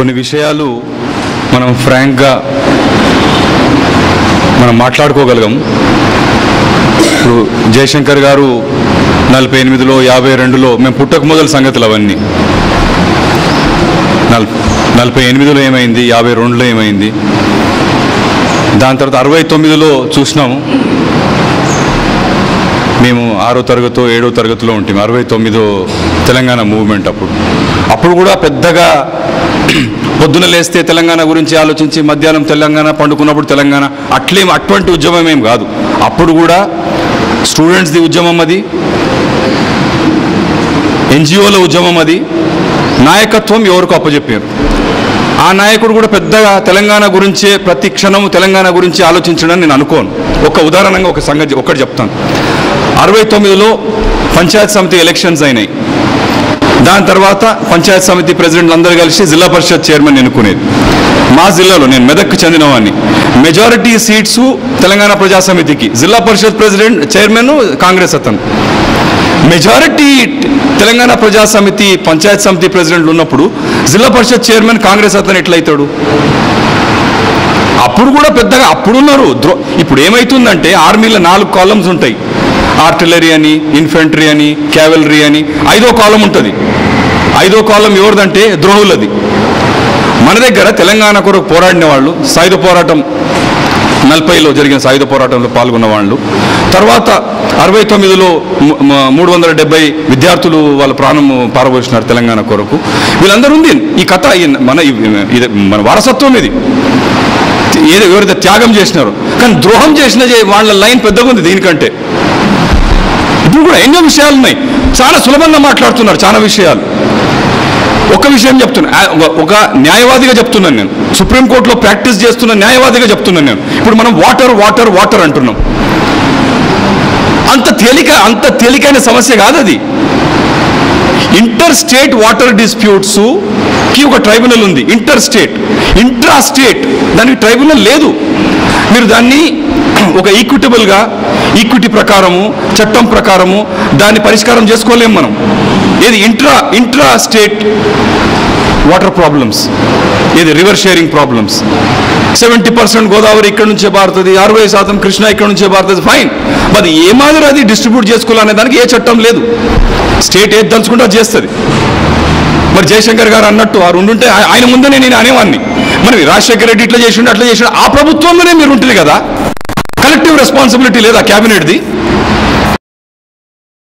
కొన్ని విషయాలు మనం ఫ్రాంక్గా మనం మాట్లాడుకోగలగం ఇప్పుడు జయశంకర్ గారు నలభై ఎనిమిదిలో యాభై రెండులో మేము పుట్టక మొదలు సంగతులు అవన్నీ నల్ నలభై ఎనిమిదిలో ఏమైంది యాభై రెండులో ఏమైంది దాని తర్వాత అరవై తొమ్మిదిలో చూసినాము మేము ఆరో తరగతో ఏడో తరగతిలో ఉంటాం అరవై తొమ్మిదో తెలంగాణ మూవ్మెంట్ అప్పుడు అప్పుడు కూడా పెద్దగా పొద్దున లేస్తే తెలంగాణ గురించి ఆలోచించి మధ్యాహ్నం తెలంగాణ పండుకున్నప్పుడు తెలంగాణ అట్లేం అటువంటి ఉద్యమం ఏం కాదు అప్పుడు కూడా స్టూడెంట్స్ది ఉద్యమం అది ఎన్జిఓల ఉద్యమం అది నాయకత్వం ఎవరికో అప్పచెప్పారు ఆ నాయకుడు కూడా పెద్దగా తెలంగాణ గురించే ప్రతి క్షణము తెలంగాణ గురించి ఆలోచించడం నేను అనుకోను ఒక ఉదాహరణంగా ఒక సంగతి ఒకటి చెప్తాను అరవై తొమ్మిదిలో పంచాయత్ సమితి ఎలక్షన్స్ అయినాయి దాని తర్వాత పంచాయత్ సమితి ప్రెసిడెంట్లు అందరూ కలిసి జిల్లా పరిషత్ చైర్మన్ ఎన్నుకునేది మా జిల్లాలో నేను మెదక్కు చెందినవాడిని మెజారిటీ సీట్స్ తెలంగాణ ప్రజా సమితికి జిల్లా పరిషత్ ప్రెసిడెంట్ చైర్మన్ కాంగ్రెస్ అతను మెజారిటీ తెలంగాణ ప్రజా సమితి పంచాయత్ సమితి ప్రెసిడెంట్లు ఉన్నప్పుడు జిల్లా పరిషత్ చైర్మన్ కాంగ్రెస్ అతను ఎట్లయితాడు అప్పుడు కూడా పెద్దగా అప్పుడున్నారు ద్రో ఇప్పుడు ఏమైతుందంటే ఆర్మీలో నాలుగు కాలమ్స్ ఉంటాయి ఆర్టిలరీ అని ఇన్ఫెంట్రీ అని క్యావెలరీ అని ఐదో కాలం ఉంటుంది ఐదో కాలం ఎవరిదంటే ద్రోహులది మన దగ్గర తెలంగాణ కొరకు పోరాడిన వాళ్ళు సాయుధ పోరాటం నలభైలో జరిగిన సాయుధ పోరాటంలో పాల్గొన్న వాళ్ళు తర్వాత అరవై తొమ్మిదిలో ము- మ- మూడు వందల డెబ్బై విద్యార్థులు వాళ్ళ ప్రాణం పారబోసినారు తెలంగాణ కొరకు వీళ్ళందరూ ఉంది ఈ కథ ఈ మన ఈ- ఇది మన వారసత్వం ఇది ఏదో ఎవరైతే త్యాగం చేసినారో కానీ ద్రోహం చేసిన చే- వాళ్ళ లైన్ పెద్దగా ఉంది దీనికంటే ఇప్పుడు కూడా ఎన్నో విషయాలు ఉన్నాయి చాలా సులభంగా మాట్లాడుతున్నారు చాలా విషయాలు ఒక విషయం చెప్తున్నా ఆ, ఒక- ఒక న్యాయవాదిగా చెప్తున్నాను నేను సుప్రీంకోర్టులో ప్రాక్టీస్ చేస్తున్న న్యాయవాదిగా చెప్తున్నాను నేను ఇప్పుడు మనం వాటర్ వాటర్ వాటర్ అంటున్నాం అంత తేలిక అంత తేలికైన సమస్య కాదు అది ఇంటర్ స్టేట్ వాటర్ డిస్ప్యూట్స్ కి ఒక ట్రైబ్యునల్ ఉంది ఇంటర్ స్టేట్ ఇంట్రా స్టేట్ దానికి ట్రైబ్యునల్ లేదు మీరు దాన్ని ఒక ఈక్విటబుల్గా ఈక్విటీ ప్రకారము చట్టం ప్రకారము దాన్ని పరిష్కారం చేసుకోలేము మనం ఏది intra intra state water problems ఇది river sharing problems seventy percent Godavari ఇక్కడ నుంచే పారుతుంది అరవై శాతం కృష్ణ ఇక్కడ నుంచే పారుతుంది ఫైన్ మరి ఏ మాదిరి అది డిస్ట్రిబ్యూట్ చేసుకోవాలనే దానికి ఏ చట్టం లేదు స్టేట్ ఏది దలుచుకుంటే అది చేస్తుంది మరి జయశంకర్ గారు అన్నట్టు ఆ రెండుంటే ఆయ- ఆయన ముందే నేను అనేవాడిని మరి రాజశేఖర రెడ్డి ఇట్లా చేసిండు అట్లా చేసిండు ఆ ప్రభుత్వంలోనే మీరు ఉంటుంది కదా కలెక్టివ్ రెస్పాన్సిబిలిటీ లేదా క్యాబినెట్ది